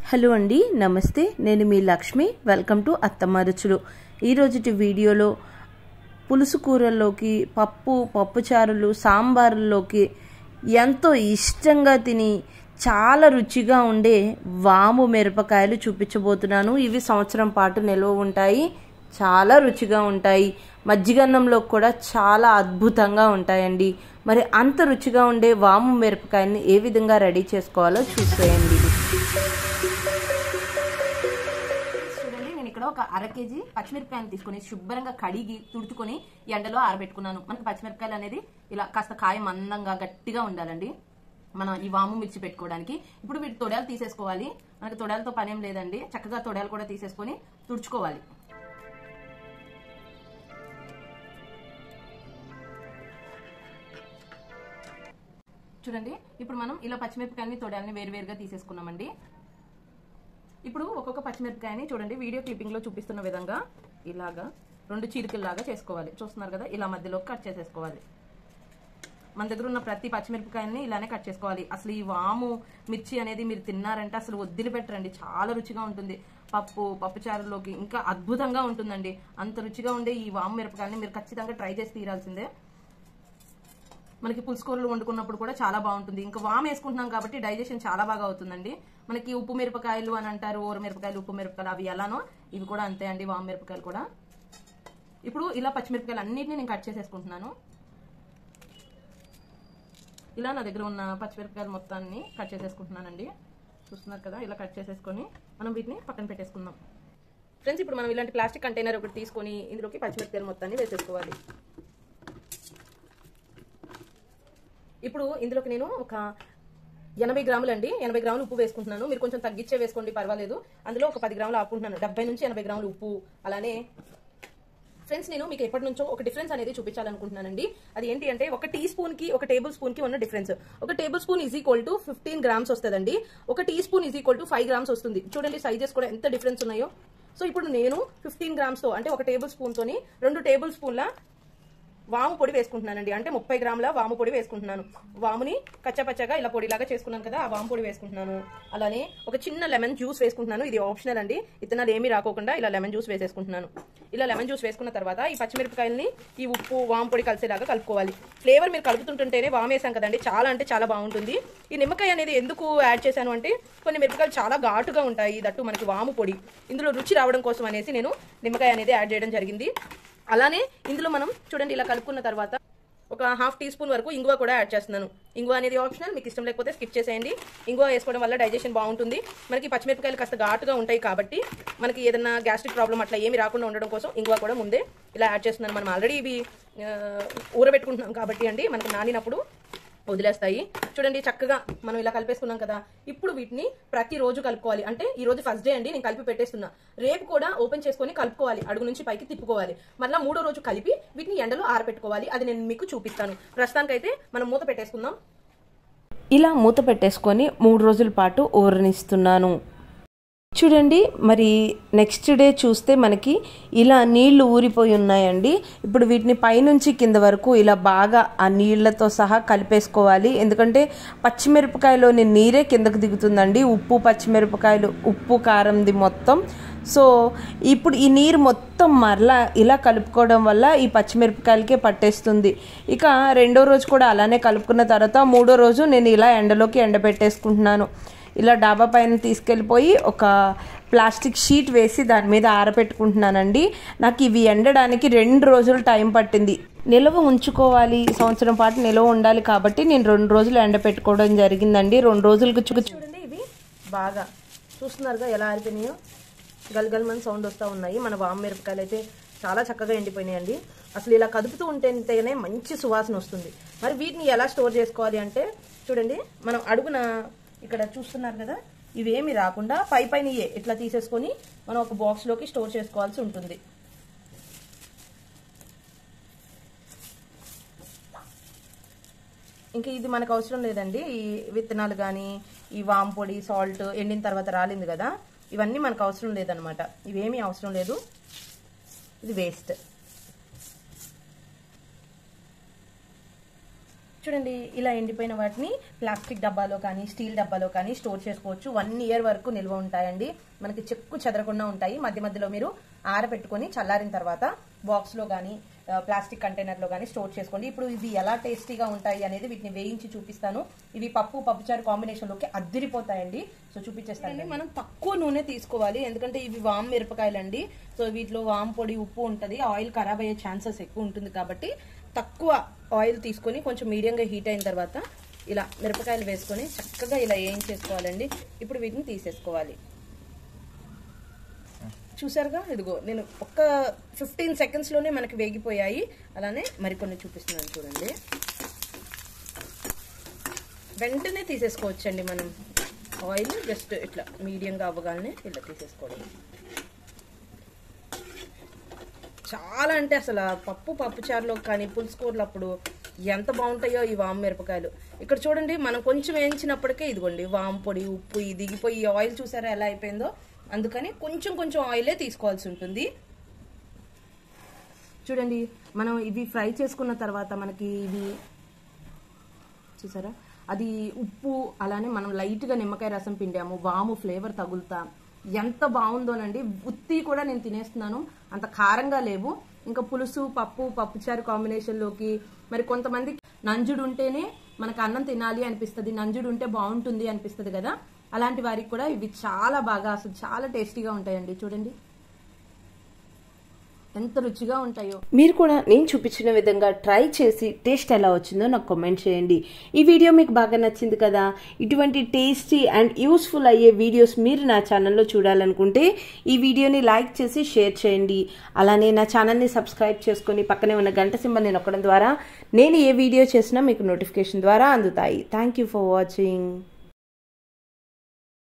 hello అండి నమస్తే నేను మీ లక్ష్మి వెల్కమ్ టు అత్తమ్మ రుచులు ఈరోజుటి వీడియోలో పులుసు కూరల్లోకి పప్పు పప్పుచారులు సాంబారుల్లోకి ఎంతో ఇష్టంగా తిని చాలా రుచిగా ఉండే వాము మిరపకాయలు చూపించబోతున్నాను ఇవి సంవత్సరం పాటు నిల్వ ఉంటాయి చాలా రుచిగా ఉంటాయి మజ్జిగన్నంలో కూడా చాలా అద్భుతంగా ఉంటాయండి మరి అంత రుచిగా ఉండే వాము మిరపకాయని ఏ విధంగా రెడీ చేసుకోవాలో చూసేయండి చూడండి నేను ఇక్కడ ఒక అర కేజీ పచ్చిమిరపకాయలు తీసుకొని శుభ్రంగా కడిగి తుడుచుకొని ఎండలో ఆరబెట్టుకున్నాను మనకి పచ్చిమిరపకాయలు అనేది ఇలా కాస్త కాయ మందంగా గట్టిగా ఉండాలండి మనం ఈ వాము మిర్చి పెట్టుకోవడానికి ఇప్పుడు వీటి తొడాలు తీసేసుకోవాలి మనకి తొడాలతో పనేం లేదండి చక్కగా తొడాలు కూడా తీసేసుకొని తుడుచుకోవాలి చూడండి ఇప్పుడు మనం ఇలా పచ్చిమిరపకాయలని తొడాలని వేరువేరుగా తీసేసుకున్నామండి ఇప్పుడు ఒక్కొక్క పచ్చిమిరపకాయని చూడండి వీడియో క్లిప్పింగ్ లో చూపిస్తున్న విధంగా ఇలాగా రెండు చీలికల్లాగా చేసుకోవాలి చూస్తున్నారు కదా ఇలా మధ్యలో కట్ చేసేసుకోవాలి మన దగ్గర ఉన్న ప్రతి పచ్చిమిరపకాయని ఇలానే కట్ చేసుకోవాలి అసలు ఈ వాము మిర్చి అనేది మీరు తిన్నారంటే అసలు వదిలిపెట్టరండి చాలా రుచిగా ఉంటుంది పప్పు పప్పుచారులోకి ఇంకా అద్భుతంగా ఉంటుందండి అంత రుచిగా ఉండే ఈ వాము మిరపకాయని మీరు ఖచ్చితంగా ట్రై చేసి తీరాల్సిందే మనకి పులుసుకూరలు వండుకున్నప్పుడు కూడా చాలా బాగుంటుంది ఇంకా వామ్ వేసుకుంటున్నాం కాబట్టి డైజెషన్ చాలా బాగా అవుతుందండి మనకి ఉప్పు మిరపకాయలు అని అంటారు ఊర మిరపకాయలు ఉప్పు మిరపకాయలు అవి ఎలానో ఇవి కూడా అంతే అండి వామ్ మిరపకాయలు కూడా ఇప్పుడు ఇలా పచ్చిమిరపకాయలు అన్నిటిని నేను కట్ చేసేసుకుంటున్నాను ఇలా నా దగ్గర ఉన్న పచ్చిమిరపకాయలు మొత్తాన్ని కట్ చేసేసుకుంటున్నానండి చూస్తున్నారు కదా ఇలా కట్ చేసేసుకొని మనం వీటిని పక్కన పెట్టేసుకుందాం ఫ్రెండ్స్ ఇప్పుడు మనం ఇలాంటి ప్లాస్టిక్ కంటైనర్ ఒకటి తీసుకొని ఇందులోకి పచ్చిమిరపకాయలు మొత్తాన్ని వేసేసుకోవాలి ఇప్పుడు ఇందులోకి నేను ఒక ఎనభై గ్రాములు అండి ఎనభై గ్రాములు ఉప్పు వేసుకుంటున్నాను మీరు కొంచెం తగ్గించే వేసుకోండి పర్వాలేదు అందులో ఒక పది గ్రాములు ఆపుకుంటున్నాను డెబ్బై నుంచి ఎనభై గ్రాములు ఉప్పు అలానే ఫ్రెండ్స్ నేను మీకు ఎప్పటి నుంచో ఒక డిఫరెన్స్ అనేది చూపించాలనుకుంటున్నానండి అది ఏంటి అంటే ఒక టీ స్పూన్ కి ఒక టేబుల్ స్పూన్ కి ఉన్న డిఫరెన్స్ ఒక tablespoon is equal to fifteen grams వస్తుందండి ఒక teaspoon is equal to five grams వస్తుంది చూడండి సైజెస్ కూడా ఎంత డిఫరెన్స్ ఉన్నాయో సో ఇప్పుడు నేను ఫిఫ్టీన్ గ్రామ్స్ తో అంటే ఒక టేబుల్ స్పూన్ తోని రెండు టేబుల్ స్పూన్ల వాము పొడి వేసుకుంటున్నానండి అంటే ముప్పై గ్రాముల వాము పొడి వేసుకుంటున్నాను వాముని కచ్చపచ్చగా ఇలా పొడిలాగా చేసుకున్నాను కదా ఆ వాము పొడి వేసుకుంటున్నాను అలానే ఒక చిన్న లెమన్ జ్యూస్ వేసుకుంటున్నాను ఇది ఆప్షనల్ అండి ఇతనాలు ఏమీ రాకోకుండా ఇలా లెమన్ జ్యూస్ వేసేసుకుంటున్నాను ఇలా లెమన్ జ్యూస్ వేసుకున్న తర్వాత ఈ పచ్చిమిరపకాయలని ఈ ఉప్పు వాము పొడి కలిసేలాగా కలుపుకోవాలి ఫ్లేవర్ మీరు కలుపుతుంటుంటేనే వాము వేసాం కదండి చాలా అంటే చాలా బాగుంటుంది ఈ నిమ్మకాయ అనేది ఎందుకు యాడ్ చేశాను అంటే కొన్ని మిరపకాయలు చాలా ఘాటుగా ఉంటాయి దట్టు మనకి వాము పొడి ఇందులో రుచి రావడం కోసం అనేసి నేను నిమ్మకాయ అనేది యాడ్ చేయడం జరిగింది అలానే ఇందులో మనం చూడండి ఇలా కలుపుకున్న తర్వాత ఒక హాఫ్ టీ స్పూన్ వరకు ఇంగువ కూడా యాడ్ చేస్తున్నాను ఇంగువ అనేది ఆప్షనల్ మీకు ఇష్టం లేకపోతే స్కిప్ చేసేయండి ఇంగువ వేసుకోవడం వల్ల డైజెషన్ బాగుంటుంది మనకి పచ్చిమిరపకాయలు కాస్త ఘాటుగా ఉంటాయి కాబట్టి మనకి ఏదైనా గ్యాస్ట్రిక్ ప్రాబ్లం అట్లా ఏమి రాకుండా ఉండడం కోసం ఇంగువ కూడా ముందే ఇలా యాడ్ చేస్తున్నాను మనం ఆల్రెడీ ఇవి ఊరబెట్టుకుంటున్నాం కాబట్టి అండి మనకి నానినప్పుడు వదిలేస్తాయి చూడండి చక్కగా మనం ఇలా కలిపేసుకున్నాం కదా ఇప్పుడు వీటిని ప్రతిరోజు కలుపుకోవాలి అంటే ఈ రోజు ఫస్ట్ డే అండి నేను కలిపి పెట్టేస్తున్నా రేపు కూడా ఓపెన్ చేసుకొని కలుపుకోవాలి అడుగు నుంచి పైకి తిప్పుకోవాలి మళ్ళీ మూడో రోజు కలిపి వీటిని ఎండలో ఆరబెట్టుకోవాలి అది నేను మీకు చూపిస్తాను ప్రస్తుతానికైతే మనం మూత పెట్టేసుకుందాం ఇలా మూత పెట్టేసుకొని మూడు రోజుల పాటు ఊరనిస్తున్నాను చూడండి మరి నెక్స్ట్ డే చూస్తే మనకి ఇలా నీళ్లు ఊరిపోయి ఉన్నాయండి ఇప్పుడు వీటిని పైనుంచి కింద వరకు ఇలా బాగా ఆ నీళ్లతో సహా కలిపేసుకోవాలి ఎందుకంటే పచ్చిమిరపకాయలోని నీరే కిందకు దిగుతుందండి ఉప్పు పచ్చిమిరపకాయలు ఉప్పు కారంది మొత్తం సో ఇప్పుడు ఈ నీరు మొత్తం మరలా ఇలా కలుపుకోవడం వల్ల ఈ పచ్చిమిరపకాయలకే పట్టేస్తుంది ఇక రెండో రోజు కూడా అలానే కలుపుకున్న తర్వాత మూడో రోజు నేను ఇలా ఎండలోకి ఎండబెట్టేసుకుంటున్నాను ఇలా డాబా పైన తీసుకెళ్ళిపోయి ఒక ప్లాస్టిక్ షీట్ వేసి దాని మీద ఆరబెట్టుకుంటున్నానండి నాకు ఇవి ఎండడానికి రెండు రోజులు టైం పట్టింది నిల్వ ఉంచుకోవాలి సంవత్సరం పాటు నిల్వ ఉండాలి కాబట్టి నేను రెండు రోజులు ఎండపెట్టుకోవడం జరిగిందండి రెండు రోజులకు చూడండి ఇవి బాగా చూస్తున్నారుగా ఎలా ఆరిపోయినాయో గల్గల్మని సౌండ్ వస్తూ ఉన్నాయి మన వామ్ మిరపకాయలు అయితే చాలా చక్కగా ఎండిపోయినాయండి అసలు ఇలా కదుపుతూ ఉంటేనే మంచి సువాసన వస్తుంది మరి వీటిని ఎలా స్టోర్ చేసుకోవాలి అంటే చూడండి మనం అడుగున ఇక్కడ చూస్తున్నారు కదా ఇవేమి రాకుండా పై పైన ఇట్లా తీసేసుకొని మనం ఒక బాక్స్లోకి స్టోర్ చేసుకోవాల్సి ఉంటుంది ఇంకా ఇది మనకు అవసరం లేదండి ఈ విత్తనాలు కానీ ఈ వామ్ పొడి సాల్ట్ ఎండిన తర్వాత రాలింది కదా ఇవన్నీ మనకు అవసరం లేదనమాట ఇవేమీ అవసరం లేదు ఇది వేస్ట్ చూడండి ఇలా ఎండిపోయిన వాటిని ప్లాస్టిక్ డబ్బాలో కానీ స్టీల్ డబ్బాలో కానీ స్టోర్ చేసుకోవచ్చు వన్ ఇయర్ వరకు నిల్వ ఉంటాయండి మనకి చెక్కు చెదరకుండా ఉంటాయి మధ్య మధ్యలో మీరు ఆరబెట్టుకొని చల్లారిన తర్వాత బాక్స్లో కానీ ప్లాస్టిక్ కంటైనర్లో కానీ స్టోర్ చేసుకోండి ఇప్పుడు ఇవి ఎలా టేస్టీగా ఉంటాయి అనేది వీటిని వేయించి చూపిస్తాను ఇవి పప్పు పప్పుచారు కాంబినేషన్లోకి అద్దిరిపోతాయండి సో చూపించేస్తాను మనం తక్కువ నూనె తీసుకోవాలి ఎందుకంటే ఇవి వామ్ మిరపకాయలండి సో వీటిలో వామ్ పొడి ఉప్పు ఉంటుంది ఆయిల్ ఖరాబ్ అయ్యే ఛాన్సెస్ ఎక్కువ ఉంటుంది కాబట్టి తక్కువ ఆయిల్ తీసుకొని కొంచెం మీడియంగా హీట్ అయిన తర్వాత ఇలా మిరపకాయలు వేసుకొని చక్కగా ఇలా వేయించేసుకోవాలండి ఇప్పుడు వీటిని తీసేసుకోవాలి చూసారుగా ఇదిగో నేను ఒక్క ఫిఫ్టీన్ సెకండ్స్లోనే మనకి వేగిపోయాయి అలానే మరికొన్ని చూపిస్తున్నాను చూడండి వెంటనే తీసేసుకోవచ్చండి మనం ఆయిల్ జస్ట్ ఇట్లా మీడియంగా అవ్వగానే ఇలా తీసేసుకోవడం చాలా అంటే అసలు ఆ పప్పు పప్పుచారులో కానీ పులుసుకూరలు అప్పుడు ఎంత బాగుంటాయో ఈ వాము మిరపకాయలు ఇక్కడ చూడండి మనం కొంచెం వేయించినప్పటికే ఇదిగోండి వాము పొడి ఉప్పు ఇది దిగిపోయి ఈ ఆయిల్ చూసారా ఎలా అయిపోయిందో అందుకని కొంచెం కొంచెం ఆయిలే తీసుకోవాల్సి ఉంటుంది చూడండి మనం ఇవి ఫ్రై చేసుకున్న తర్వాత మనకి ఇవి చూసారా అది ఉప్పు అలానే మనం లైట్గా నిమ్మకాయ రసం పిండాము వాము ఫ్లేవర్ తగులుతా ఎంత బాగుందోనండి ఉత్తి కూడా నేను తినేస్తున్నాను అంత కారంగా లేవు ఇంకా పులుసు పప్పు పప్పుచారు కాంబినేషన్లోకి మరి కొంతమంది నంజుడు ఉంటేనే మనకు అన్నం తినాలి అనిపిస్తుంది నంజుడు ఉంటే బాగుంటుంది అనిపిస్తుంది కదా అలాంటి వారికి కూడా ఇవి చాలా బాగా అసలు చాలా టేస్టీగా ఉంటాయండి చూడండి ఎంత రుచిగా ఉంటాయో మీరు కూడా నేను చూపించిన విధంగా ట్రై చేసి టేస్ట్ ఎలా వచ్చిందో నాకు కామెంట్ చేయండి ఈ వీడియో మీకు బాగా నచ్చింది కదా ఇటువంటి టేస్టీ అండ్ యూస్ఫుల్ అయ్యే వీడియోస్ మీరు నా ఛానల్లో చూడాలనుకుంటే ఈ వీడియోని లైక్ చేసి షేర్ చేయండి అలానే నా ఛానల్ని సబ్స్క్రైబ్ చేసుకొని పక్కనే ఉన్న గంట సింబల్ని నొక్కడం ద్వారా నేను ఏ వీడియో చేసినా మీకు నోటిఫికేషన్ ద్వారా అందుతాయి థ్యాంక్ యూ ఫర్ వాచింగ్